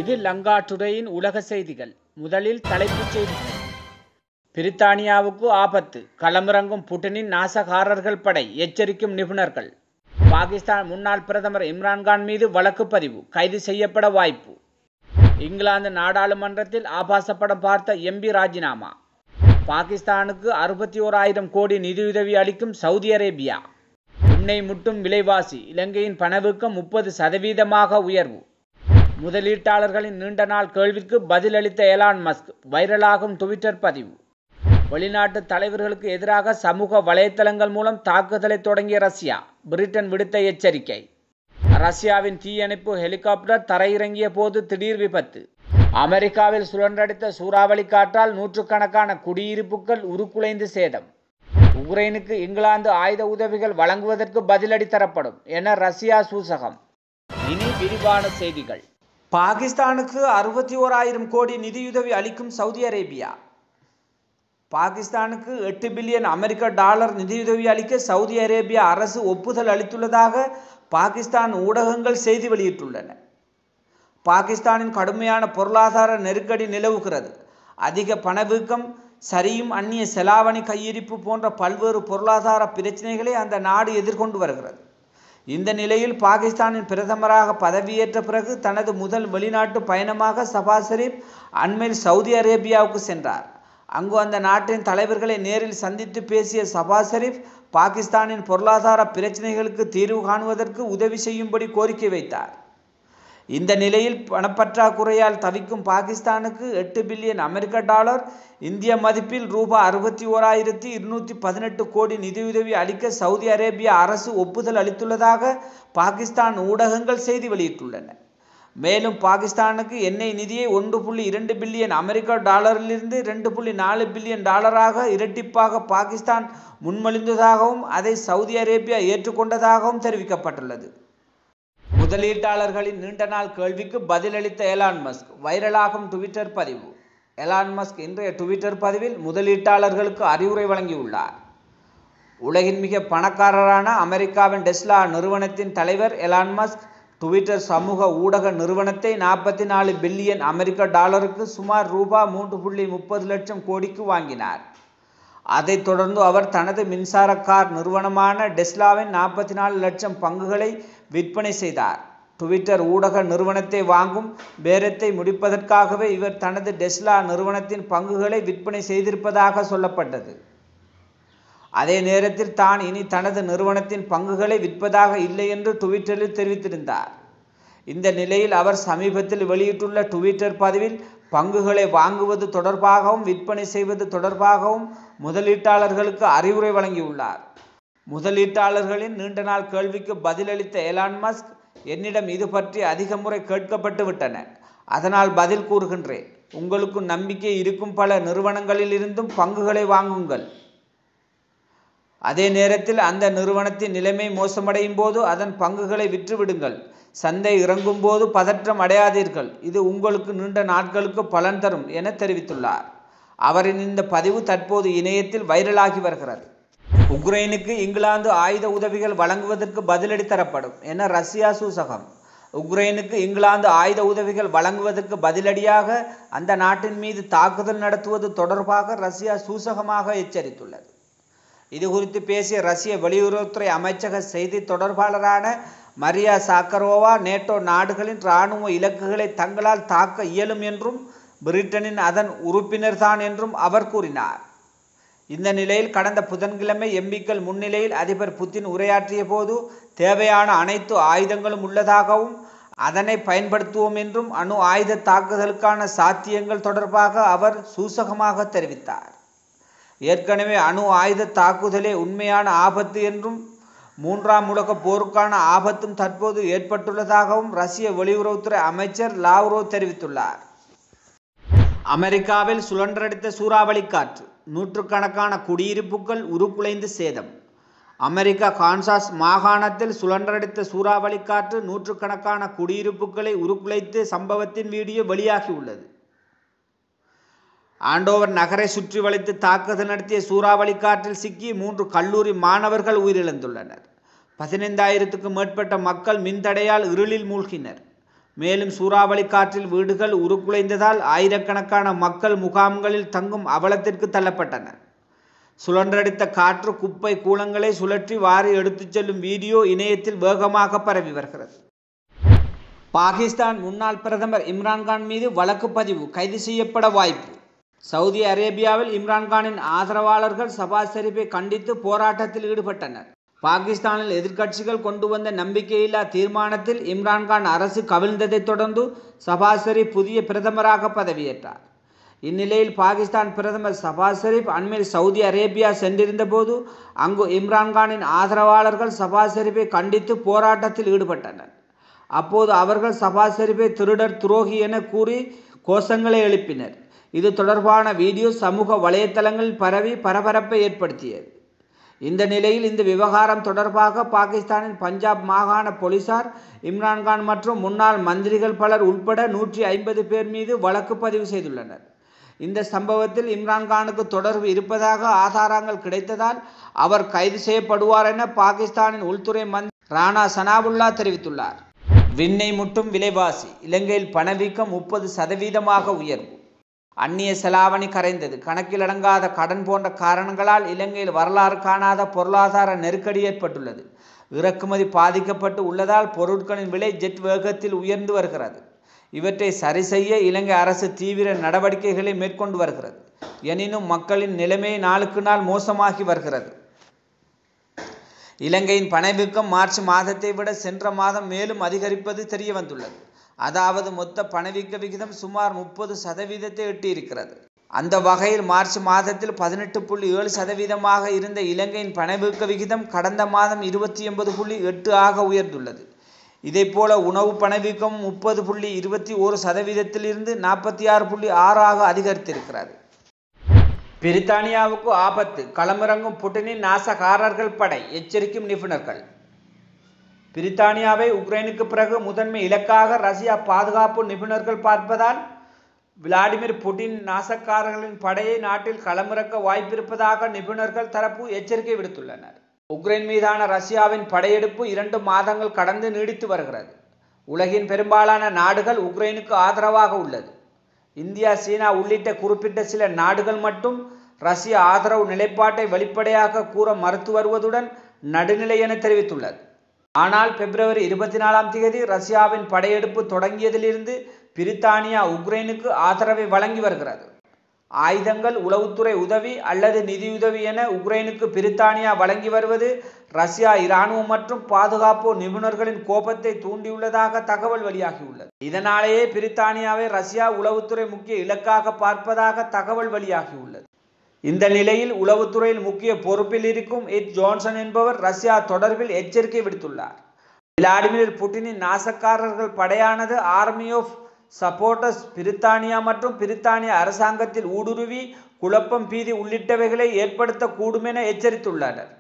இது லங்கா டுடேயின் உலக செய்திகள் முதலில் தலைப்புச் செய்திகள் பிரித்தானியாவுக்கு ஆபத்து களமிறங்கும் புட்டினின் நாசகாரர்கள் படை எச்சரிக்கும் நிபுணர்கள் பாகிஸ்தான் முன்னாள் பிரதமர் இம்ரான்கான் மீது வழக்கு பதிவு கைது செய்யப்பட வாய்ப்பு இங்கிலாந்து நாடாளுமன்றத்தில் ஆபாச படம் பார்த்த எம்பி ராஜினாமா பாகிஸ்தானுக்கு அறுபத்தி ஓராயிரம் கோடி நிதியுதவி அளிக்கும் சவுதி அரேபியா எண்ணெய் முட்டும் விலைவாசி இலங்கையின் பணவீக்கம் முப்பது சதவீதமாக உயர்வு முதலீட்டாளர்களின் நீண்ட நாள் கேள்விக்கு பதிலளித்த எலான் மஸ்க் வைரலாகும் ட்விட்டர் பதிவு வெளிநாட்டு தலைவர்களுக்கு எதிராக சமூக வலைத்தளங்கள் மூலம் தாக்குதலை தொடங்கிய ரஷ்யா பிரிட்டன் விடுத்த எச்சரிக்கை ரஷ்யாவின் தீயணைப்பு ஹெலிகாப்டர் தரையிறங்கிய போது திடீர் விபத்து அமெரிக்காவில் சுழன்றடித்த சூறாவளி காற்றால் நூற்றுக்கணக்கான குடியிருப்புகள் உருக்குலைந்து சேதம் உக்ரைனுக்கு இங்கிலாந்து ஆயுத உதவிகள் வழங்குவதற்கு பதிலடி தரப்படும் என ரஷ்யா சூசகம் இனி விரிவான செய்திகள் பாகிஸ்தானுக்கு அறுபத்தி ஓராயிரம் கோடி நிதியுதவி அளிக்கும் சவுதி அரேபியா பாகிஸ்தானுக்கு எட்டு பில்லியன் அமெரிக்க டாலர் நிதியுதவி அளிக்க சவுதி அரேபியா அரசு ஒப்புதல் அளித்துள்ளதாக பாகிஸ்தான் ஊடகங்கள் செய்தி வெளியிட்டுள்ளன பாகிஸ்தானின் கடுமையான பொருளாதார நெருக்கடி நிலவுகிறது அதிக பணவீக்கம் சரியும் அந்நிய செலாவணி கையிருப்பு போன்ற பல்வேறு பொருளாதார பிரச்சனைகளை அந்த நாடு எதிர்கொண்டு வருகிறது இந்த நிலையில் பாகிஸ்தானின் பிரதமராக பதவியேற்ற பிறகு தனது முதல் வெளிநாட்டு பயணமாக சபா ஷெரீப் அண்மையில் சவுதி அரேபியாவுக்கு சென்றார் அங்கு அந்த நாட்டின் தலைவர்களை நேரில் சந்தித்து பேசிய சபா ஷெரீப் பாகிஸ்தானின் பொருளாதார பிரச்சனைகளுக்கு தீர்வு காணுவதற்கு உதவி செய்யும்படி கோரிக்கை வைத்தார் இந்த நிலையில் பணப்பற்றாக்குறையால் தவிக்கும் பாகிஸ்தானுக்கு எட்டு பில்லியன் அமெரிக்க டாலர் இந்திய மதிப்பில் ரூபாய் அறுபத்தி ஓராயிரத்தி இருநூற்றி பதினெட்டு கோடி நிதியுதவி அளிக்க சவுதி அரேபியா அரசு ஒப்புதல் அளித்துள்ளதாக பாகிஸ்தான் ஊடகங்கள் செய்தி வெளியிட்டுள்ளன மேலும் பாகிஸ்தானுக்கு எண்ணெய் நிதியை ஒன்று புள்ளி இரண்டு பில்லியன் அமெரிக்க டாலரிலிருந்து ரெண்டு புள்ளி நாலு பில்லியன் டாலராக இரட்டிப்பாக பாகிஸ்தான் முன்மொழிந்ததாகவும் அதை சவுதி அரேபியா ஏற்றுக்கொண்டதாகவும் தெரிவிக்கப்பட்டுள்ளது முதலீட்டாளர்களின் நீண்ட நாள் கேள்விக்கு பதிலளித்த எலான் மஸ்க் வைரலாகும் ட்விட்டர் பதிவு எலான் மஸ்க் இன்றைய ட்விட்டர் பதிவில் முதலீட்டாளர்களுக்கு அறிவுரை வழங்கியுள்ளார் உலகின் மிக பணக்காரரான அமெரிக்காவின் டெஸ்லா நிறுவனத்தின் தலைவர் எலான் மஸ்க் ட்விட்டர் சமூக ஊடக நிறுவனத்தை நாற்பத்தி நாலு பில்லியன் அமெரிக்க டாலருக்கு சுமார் ரூபா மூன்று புள்ளி முப்பது லட்சம் கோடிக்கு வாங்கினார் அதைத் தொடர்ந்து அவர் தனது மின்சார கார் நிறுவனமான டெஸ்லாவின் நாற்பத்தி நாலு லட்சம் பங்குகளை விற்பனை செய்தார் ட்விட்டர் ஊடக நிறுவனத்தை வாங்கும் பேரத்தை முடிப்பதற்காகவே இவர் தனது டெஸ்லா நிறுவனத்தின் பங்குகளை விற்பனை செய்திருப்பதாக சொல்லப்பட்டது அதே நேரத்தில் தான் இனி தனது நிறுவனத்தின் பங்குகளை விற்பதாக இல்லை என்று ட்விட்டரில் தெரிவித்திருந்தார் இந்த நிலையில் அவர் சமீபத்தில் வெளியிட்டுள்ள ட்விட்டர் பதிவில் பங்குகளை வாங்குவது தொடர்பாகவும் விற்பனை செய்வது தொடர்பாகவும் முதலீட்டாளர்களுக்கு அறிவுரை வழங்கியுள்ளார் முதலீட்டாளர்களின் நீண்ட நாள் கேள்விக்கு பதிலளித்த எலான் மஸ்க் என்னிடம் இது பற்றி அதிக முறை கேட்கப்பட்டு விட்டன அதனால் பதில் கூறுகின்றேன் உங்களுக்கு நம்பிக்கை இருக்கும் பல நிறுவனங்களிலிருந்தும் பங்குகளை வாங்குங்கள் அதே நேரத்தில் அந்த நிறுவனத்தின் நிலைமை மோசமடையும் போது அதன் பங்குகளை விற்றுவிடுங்கள் சந்தை இறங்கும் போது பதற்றம் அடையாதீர்கள் இது உங்களுக்கு நீண்ட நாட்களுக்கு பலன் தரும் என தெரிவித்துள்ளார் அவரின் இந்த பதிவு தற்போது இணையத்தில் வைரலாகி வருகிறது உக்ரைனுக்கு இங்கிலாந்து ஆயுத உதவிகள் வழங்குவதற்கு பதிலடி தரப்படும் என ரஷ்யா சூசகம் உக்ரைனுக்கு இங்கிலாந்து ஆயுத உதவிகள் வழங்குவதற்கு பதிலடியாக அந்த நாட்டின் மீது தாக்குதல் நடத்துவது தொடர்பாக ரஷ்யா சூசகமாக எச்சரித்துள்ளது இது குறித்து பேசிய ரஷ்ய வெளியுறவுத்துறை அமைச்சக செய்தி தொடர்பாளரான மரியா சாக்கரோவா நேட்டோ நாடுகளின் இராணுவ இலக்குகளை தங்களால் தாக்க இயலும் என்றும் பிரிட்டனின் அதன் உறுப்பினர்தான் என்றும் அவர் கூறினார் இந்த நிலையில் கடந்த புதன்கிழமை எம்பிக்கள் முன்னிலையில் அதிபர் புத்தின் உரையாற்றிய போது தேவையான அனைத்து ஆயுதங்களும் உள்ளதாகவும் அதனை பயன்படுத்துவோம் என்றும் அணு ஆயுத தாக்குதலுக்கான சாத்தியங்கள் தொடர்பாக அவர் சூசகமாக தெரிவித்தார் ஏற்கனவே அணு ஆயுத தாக்குதலே உண்மையான ஆபத்து என்றும் மூன்றாம் உலக போருக்கான ஆபத்தும் தற்போது ஏற்பட்டுள்ளதாகவும் ரஷ்ய வெளியுறவுத்துறை அமைச்சர் லாவ்ரோ தெரிவித்துள்ளார் அமெரிக்காவில் சுழன்றடித்த சூறாவளி காற்று நூற்றுக்கணக்கான குடியிருப்புகள் உருக்குலைந்து சேதம் அமெரிக்கா கான்சாஸ் மாகாணத்தில் சுழன்றடித்த சூறாவளி காற்று நூற்றுக்கணக்கான குடியிருப்புகளை உருக்குலைத்த சம்பவத்தின் வீடியோ வெளியாகியுள்ளது ஆண்டோவர் நகரை சுற்றி வளைத்து தாக்குதல் நடத்திய சூறாவளி காற்றில் சிக்கி மூன்று கல்லூரி மாணவர்கள் உயிரிழந்துள்ளனர் பதினைந்தாயிரத்துக்கும் மேற்பட்ட மக்கள் மின்தடையால் இருளில் மூழ்கினர் மேலும் சூறாவளி காற்றில் வீடுகள் உருக்குலைந்ததால் ஆயிரக்கணக்கான மக்கள் முகாம்களில் தங்கும் அவலத்திற்கு தள்ளப்பட்டனர் சுழன்றடித்த காற்று குப்பை கூலங்களை சுழற்றி வாரி எடுத்துச் செல்லும் வீடியோ இணையத்தில் வேகமாக பரவி வருகிறது பாகிஸ்தான் முன்னாள் பிரதமர் இம்ரான்கான் மீது வழக்கு பதிவு கைது செய்யப்பட வாய்ப்பு சவுதி அரேபியாவில் இம்ரான்கானின் ஆதரவாளர்கள் சபா ஷெரீப்பை கண்டித்து போராட்டத்தில் ஈடுபட்டனர் பாகிஸ்தானில் எதிர்க்கட்சிகள் கொண்டு வந்த நம்பிக்கையில்லா தீர்மானத்தில் இம்ரான்கான் அரசு கவிழ்ந்ததைத் தொடர்ந்து சபா ஷெரீப் புதிய பிரதமராக பதவியேற்றார் இந்நிலையில் பாகிஸ்தான் பிரதமர் சபாஸ் ஷெரீப் அண்மையில் சவுதி அரேபியா சென்றிருந்த போது அங்கு இம்ரான்கானின் ஆதரவாளர்கள் சபாஸ் ஷெரீப்பை கண்டித்து போராட்டத்தில் ஈடுபட்டனர் அப்போது அவர்கள் சபாஸ் ஷெரீப்பை திருடர் துரோகி என கூறி கோஷங்களை எழுப்பினர் இது தொடர்பான வீடியோ சமூக வலைத்தளங்களில் பரவி பரபரப்பை ஏற்படுத்தியது இந்த நிலையில் இந்த விவகாரம் தொடர்பாக பாகிஸ்தானின் பஞ்சாப் மாகாண போலீசார் இம்ரான்கான் மற்றும் முன்னாள் மந்திரிகள் பலர் உட்பட நூற்றி ஐம்பது பேர் மீது வழக்கு பதிவு செய்துள்ளனர் இந்த சம்பவத்தில் இம்ரான்கானுக்கு தொடர்பு இருப்பதாக ஆதாரங்கள் கிடைத்ததால் அவர் கைது செய்யப்படுவார் என பாகிஸ்தானின் உள்துறை மந்திரி ராணா சனாவுல்லா தெரிவித்துள்ளார் விண்ணை முட்டும் விலைவாசி இலங்கையில் பணவீக்கம் முப்பது சதவீதமாக உயர்வு அந்நிய செலாவணி கரைந்தது கணக்கிலடங்காத கடன் போன்ற காரணங்களால் இலங்கையில் வரலாறு காணாத பொருளாதார நெருக்கடி ஏற்பட்டுள்ளது இறக்குமதி பாதிக்கப்பட்டு உள்ளதால் பொருட்களின் விலை ஜெட் வேகத்தில் உயர்ந்து வருகிறது இவற்றை சரி செய்ய இலங்கை அரசு தீவிர நடவடிக்கைகளை மேற்கொண்டு வருகிறது எனினும் மக்களின் நிலைமை நாளுக்கு நாள் மோசமாகி வருகிறது இலங்கையின் பணவீக்கம் மார்ச் மாதத்தை விட சென்ற மாதம் மேலும் அதிகரிப்பது தெரிய வந்துள்ளது அதாவது மொத்த பணவீக்க விகிதம் சுமார் முப்பது சதவீதத்தை எட்டியிருக்கிறது அந்த வகையில் மார்ச் மாதத்தில் பதினெட்டு புள்ளி ஏழு சதவீதமாக இருந்த இலங்கையின் பணவீக்க விகிதம் கடந்த மாதம் இருபத்தி ஒன்பது புள்ளி எட்டு ஆக உயர்ந்துள்ளது இதேபோல உணவு பணவீக்கம் முப்பது புள்ளி இருபத்தி ஒரு சதவீதத்திலிருந்து நாற்பத்தி ஆறு புள்ளி ஆறாக அதிகரித்திருக்கிறது பிரித்தானியாவுக்கு ஆபத்து களமிறங்கும் புட்டினின் நாசகாரர்கள் படை எச்சரிக்கும் நிபுணர்கள் பிரித்தானியாவை உக்ரைனுக்கு பிறகு முதன்மை இலக்காக ரஷ்யா பாதுகாப்பு நிபுணர்கள் பார்ப்பதால் விளாடிமிர் புட்டின் நாசக்காரர்களின் படையை நாட்டில் களமிறக்க வாய்ப்பிருப்பதாக நிபுணர்கள் தரப்பு எச்சரிக்கை விடுத்துள்ளனர் உக்ரைன் மீதான ரஷ்யாவின் படையெடுப்பு இரண்டு மாதங்கள் கடந்து நீடித்து வருகிறது உலகின் பெரும்பாலான நாடுகள் உக்ரைனுக்கு ஆதரவாக உள்ளது இந்தியா சீனா உள்ளிட்ட குறிப்பிட்ட சில நாடுகள் மட்டும் ரஷ்ய ஆதரவு நிலைப்பாட்டை வெளிப்படையாக கூற மறுத்து வருவதுடன் நடுநிலை என தெரிவித்துள்ளது ஆனால் பிப்ரவரி இருபத்தி நாலாம் தேதி ரஷ்யாவின் படையெடுப்பு தொடங்கியதிலிருந்து பிரித்தானியா உக்ரைனுக்கு ஆதரவை வழங்கி வருகிறது ஆயுதங்கள் உளவுத்துறை உதவி அல்லது நிதியுதவி என உக்ரைனுக்கு பிரித்தானியா வழங்கி வருவது ரஷ்யா இராணுவம் மற்றும் பாதுகாப்பு நிபுணர்களின் கோபத்தை தூண்டியுள்ளதாக தகவல் வெளியாகியுள்ளது இதனாலேயே பிரித்தானியாவை ரஷ்யா உளவுத்துறை முக்கிய இலக்காக பார்ப்பதாக தகவல் வெளியாகியுள்ளது இந்த நிலையில் உளவுத்துறையில் முக்கிய பொறுப்பில் இருக்கும் எட் ஜான்சன் என்பவர் ரஷ்யா தொடர்பில் எச்சரிக்கை விடுத்துள்ளார் விளாடிமிர் புட்டினின் நாசக்காரர்கள் படையானது ஆர்மி ஆஃப் சப்போர்ட்டர்ஸ் பிரித்தானியா மற்றும் பிரித்தானிய அரசாங்கத்தில் ஊடுருவி குழப்பம் பீதி உள்ளிட்டவைகளை ஏற்படுத்தக்கூடும் என எச்சரித்துள்ளனர்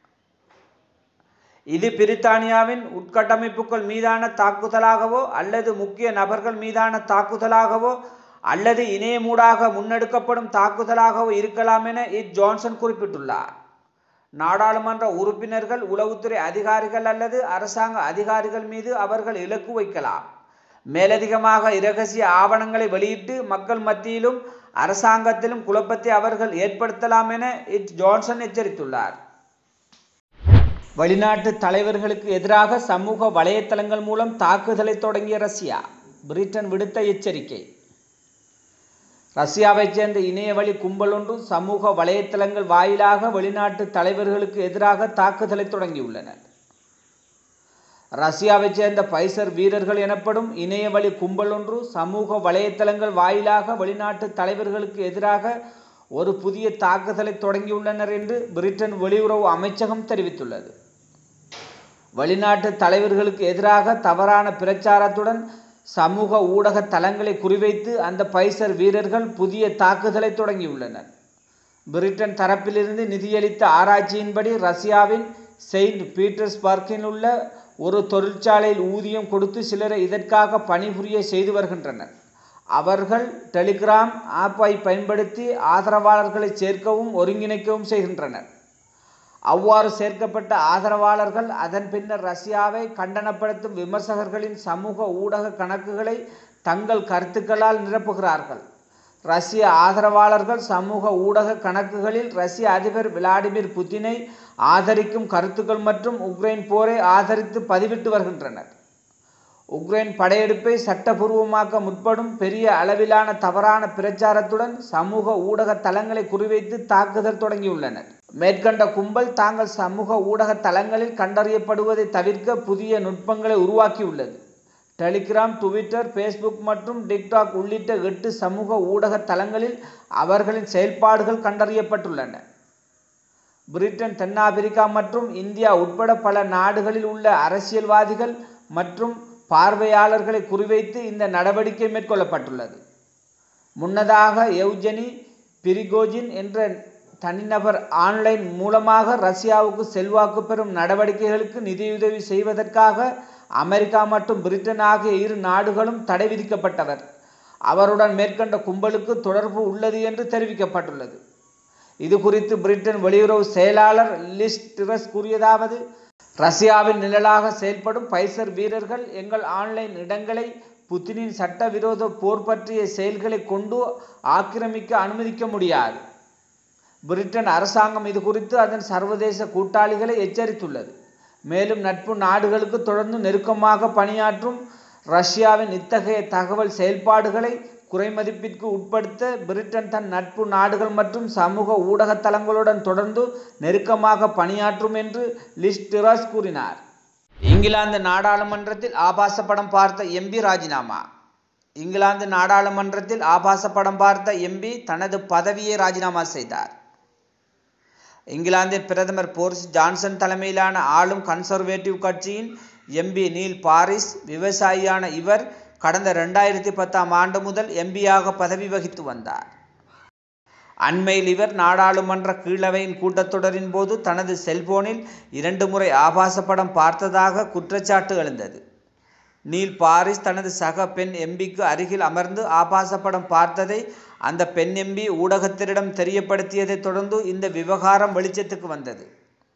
இது பிரித்தானியாவின் உட்கட்டமைப்புகள் மீதான தாக்குதலாகவோ அல்லது முக்கிய நபர்கள் மீதான தாக்குதலாகவோ அல்லது இணையமூடாக முன்னெடுக்கப்படும் தாக்குதலாகவோ இருக்கலாம் என இட் ஜான்சன் குறிப்பிட்டுள்ளார் நாடாளுமன்ற உறுப்பினர்கள் உளவுத்துறை அதிகாரிகள் அல்லது அரசாங்க அதிகாரிகள் மீது அவர்கள் இலக்கு வைக்கலாம் மேலதிகமாக இரகசிய ஆவணங்களை வெளியிட்டு மக்கள் மத்தியிலும் அரசாங்கத்திலும் குழப்பத்தை அவர்கள் ஏற்படுத்தலாம் என இட் ஜான்சன் எச்சரித்துள்ளார் வெளிநாட்டு தலைவர்களுக்கு எதிராக சமூக வலைத்தளங்கள் மூலம் தாக்குதலை தொடங்கிய ரஷ்யா பிரிட்டன் விடுத்த எச்சரிக்கை ரஷ்யாவைச் சேர்ந்த இணையவழி கும்பல் ஒன்று சமூக வலைத்தளங்கள் வாயிலாக வெளிநாட்டு தலைவர்களுக்கு எதிராக தாக்குதலை தொடங்கியுள்ளனர் ரஷ்யாவைச் சேர்ந்த பைசர் வீரர்கள் எனப்படும் இணையவழி கும்பல் ஒன்று சமூக வலைத்தளங்கள் வாயிலாக வெளிநாட்டு தலைவர்களுக்கு எதிராக ஒரு புதிய தாக்குதலை தொடங்கியுள்ளனர் என்று பிரிட்டன் வெளியுறவு அமைச்சகம் தெரிவித்துள்ளது வெளிநாட்டு தலைவர்களுக்கு எதிராக தவறான பிரச்சாரத்துடன் சமூக ஊடக தளங்களை குறிவைத்து அந்த பைசர் வீரர்கள் புதிய தாக்குதலை தொடங்கியுள்ளனர் பிரிட்டன் தரப்பிலிருந்து நிதியளித்த ஆராய்ச்சியின்படி ரஷ்யாவின் செயின்ட் பீட்டர்ஸ்பர்க்கில் உள்ள ஒரு தொழிற்சாலையில் ஊதியம் கொடுத்து சிலரை இதற்காக பணிபுரிய செய்து வருகின்றனர் அவர்கள் டெலிகிராம் ஆப்பை பயன்படுத்தி ஆதரவாளர்களை சேர்க்கவும் ஒருங்கிணைக்கவும் செய்கின்றனர் அவ்வாறு சேர்க்கப்பட்ட ஆதரவாளர்கள் அதன் பின்னர் ரஷ்யாவை கண்டனப்படுத்தும் விமர்சகர்களின் சமூக ஊடக கணக்குகளை தங்கள் கருத்துக்களால் நிரப்புகிறார்கள் ரஷ்ய ஆதரவாளர்கள் சமூக ஊடக கணக்குகளில் ரஷ்ய அதிபர் விளாடிமிர் புட்டினை ஆதரிக்கும் கருத்துக்கள் மற்றும் உக்ரைன் போரை ஆதரித்து பதிவிட்டு வருகின்றனர் உக்ரைன் படையெடுப்பை சட்டபூர்வமாக்க முற்படும் பெரிய அளவிலான தவறான பிரச்சாரத்துடன் சமூக ஊடக தளங்களை குறிவைத்து தாக்குதல் தொடங்கியுள்ளனர் மேற்கண்ட கும்பல் தாங்கள் சமூக ஊடக தளங்களில் கண்டறியப்படுவதை தவிர்க்க புதிய நுட்பங்களை உருவாக்கியுள்ளது டெலிகிராம் ட்விட்டர் ஃபேஸ்புக் மற்றும் டிக்டாக் உள்ளிட்ட எட்டு சமூக ஊடக தளங்களில் அவர்களின் செயல்பாடுகள் கண்டறியப்பட்டுள்ளன பிரிட்டன் தென்னாப்பிரிக்கா மற்றும் இந்தியா உட்பட பல நாடுகளில் உள்ள அரசியல்வாதிகள் மற்றும் பார்வையாளர்களை குறிவைத்து இந்த நடவடிக்கை மேற்கொள்ளப்பட்டுள்ளது முன்னதாக எவ்ஜெனி பிரிகோஜின் என்ற தனிநபர் ஆன்லைன் மூலமாக ரஷ்யாவுக்கு செல்வாக்கு பெறும் நடவடிக்கைகளுக்கு நிதியுதவி செய்வதற்காக அமெரிக்கா மற்றும் பிரிட்டன் ஆகிய இரு நாடுகளும் தடை விதிக்கப்பட்டவர் அவருடன் மேற்கண்ட கும்பலுக்கு தொடர்பு உள்ளது என்று தெரிவிக்கப்பட்டுள்ளது இது குறித்து பிரிட்டன் வெளியுறவு செயலாளர் லிஸ் டிரஸ் கூறியதாவது ரஷ்யாவின் நிழலாக செயல்படும் பைசர் வீரர்கள் எங்கள் ஆன்லைன் இடங்களை புத்தினின் சட்டவிரோத போர் பற்றிய செயல்களை கொண்டு ஆக்கிரமிக்க அனுமதிக்க முடியாது பிரிட்டன் அரசாங்கம் இது குறித்து அதன் சர்வதேச கூட்டாளிகளை எச்சரித்துள்ளது மேலும் நட்பு நாடுகளுக்கு தொடர்ந்து நெருக்கமாக பணியாற்றும் ரஷ்யாவின் இத்தகைய தகவல் செயல்பாடுகளை குறைமதிப்பிற்கு உட்படுத்த பிரிட்டன் தன் நட்பு நாடுகள் மற்றும் சமூக ஊடக தளங்களுடன் தொடர்ந்து நெருக்கமாக பணியாற்றும் என்று லிஸ் டிராஸ் கூறினார் இங்கிலாந்து நாடாளுமன்றத்தில் ஆபாச படம் பார்த்த எம்பி ராஜினாமா இங்கிலாந்து நாடாளுமன்றத்தில் ஆபாச படம் பார்த்த எம்பி தனது பதவியை ராஜினாமா செய்தார் இங்கிலாந்தின் பிரதமர் போரிஸ் ஜான்சன் தலைமையிலான ஆளும் கன்சர்வேட்டிவ் கட்சியின் எம்பி நீல் பாரிஸ் விவசாயியான இவர் கடந்த ரெண்டாயிரத்தி பத்தாம் ஆண்டு முதல் எம்பியாக பதவி வகித்து வந்தார் அண்மையில் இவர் நாடாளுமன்ற கீழவையின் கூட்டத்தொடரின் போது தனது செல்போனில் இரண்டு முறை ஆபாச படம் பார்த்ததாக குற்றச்சாட்டு எழுந்தது நீல் பாரிஸ் தனது சக பெண் எம்பிக்கு அருகில் அமர்ந்து ஆபாச படம் பார்த்ததை அந்த பெண் எம்பி ஊடகத்தினரிடம் தெரியப்படுத்தியதைத் தொடர்ந்து இந்த விவகாரம் வெளிச்சத்துக்கு வந்தது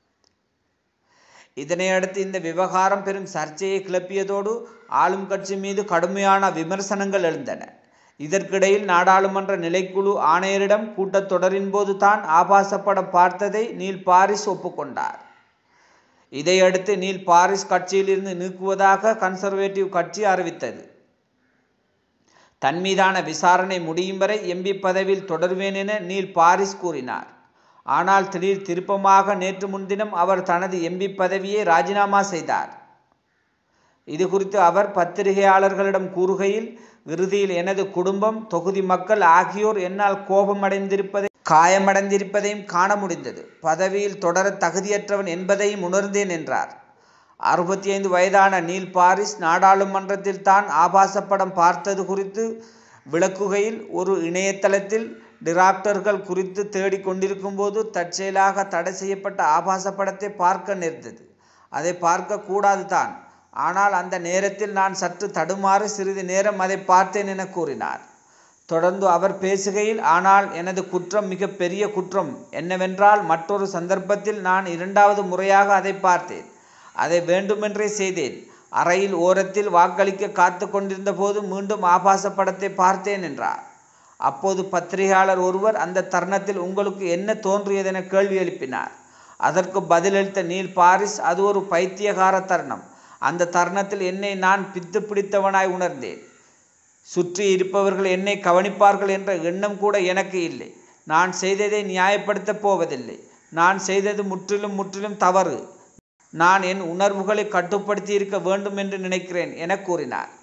இதனையடுத்து இந்த விவகாரம் பெரும் சர்ச்சையை கிளப்பியதோடு ஆளும் கட்சி மீது கடுமையான விமர்சனங்கள் எழுந்தன இதற்கிடையில் நாடாளுமன்ற நிலைக்குழு ஆணையரிடம் கூட்டத்தொடரின் போது தான் ஆபாச படம் பார்த்ததை நீல் பாரிஸ் ஒப்புக்கொண்டார் இதையடுத்து நீல் பாரிஸ் கட்சியிலிருந்து நீக்குவதாக கன்சர்வேட்டிவ் கட்சி அறிவித்தது தன் மீதான விசாரணை முடியும் வரை எம்பி பதவியில் தொடர்வேன் என நீல் பாரிஸ் கூறினார் ஆனால் திடீர் திருப்பமாக நேற்று முன்தினம் அவர் தனது எம்பி பதவியை ராஜினாமா செய்தார் இது குறித்து அவர் பத்திரிகையாளர்களிடம் கூறுகையில் இறுதியில் எனது குடும்பம் தொகுதி மக்கள் ஆகியோர் என்னால் கோபமடைந்திருப்பதை காயமடைந்திருப்பதையும் காண முடிந்தது பதவியில் தொடர தகுதியற்றவன் என்பதையும் உணர்ந்தேன் என்றார் அறுபத்தி ஐந்து வயதான நீல் பாரிஸ் நாடாளுமன்றத்தில் தான் ஆபாச படம் பார்த்தது குறித்து விளக்குகையில் ஒரு இணையதளத்தில் டிராக்டர்கள் குறித்து தேடிக் கொண்டிருக்கும் போது தற்செயலாக தடை செய்யப்பட்ட ஆபாச படத்தை பார்க்க நேர்ந்தது அதை பார்க்க கூடாது தான் ஆனால் அந்த நேரத்தில் நான் சற்று தடுமாறி சிறிது நேரம் அதை பார்த்தேன் என கூறினார் தொடர்ந்து அவர் பேசுகையில் ஆனால் எனது குற்றம் மிக பெரிய குற்றம் என்னவென்றால் மற்றொரு சந்தர்ப்பத்தில் நான் இரண்டாவது முறையாக அதை பார்த்தேன் அதை வேண்டுமென்றே செய்தேன் அறையில் ஓரத்தில் வாக்களிக்க காத்து கொண்டிருந்த போது மீண்டும் ஆபாச படத்தை பார்த்தேன் என்றார் அப்போது பத்திரிகையாளர் ஒருவர் அந்த தருணத்தில் உங்களுக்கு என்ன தோன்றியதென கேள்வி எழுப்பினார் அதற்கு பதிலளித்த நீல் பாரிஸ் அது ஒரு பைத்தியகார தருணம் அந்த தருணத்தில் என்னை நான் பித்து பிடித்தவனாய் உணர்ந்தேன் சுற்றி இருப்பவர்கள் என்னை கவனிப்பார்கள் என்ற எண்ணம் கூட எனக்கு இல்லை நான் செய்ததை நியாயப்படுத்தப் போவதில்லை நான் செய்தது முற்றிலும் முற்றிலும் தவறு நான் என் உணர்வுகளை கட்டுப்படுத்தி இருக்க வேண்டும் என்று நினைக்கிறேன் என கூறினார்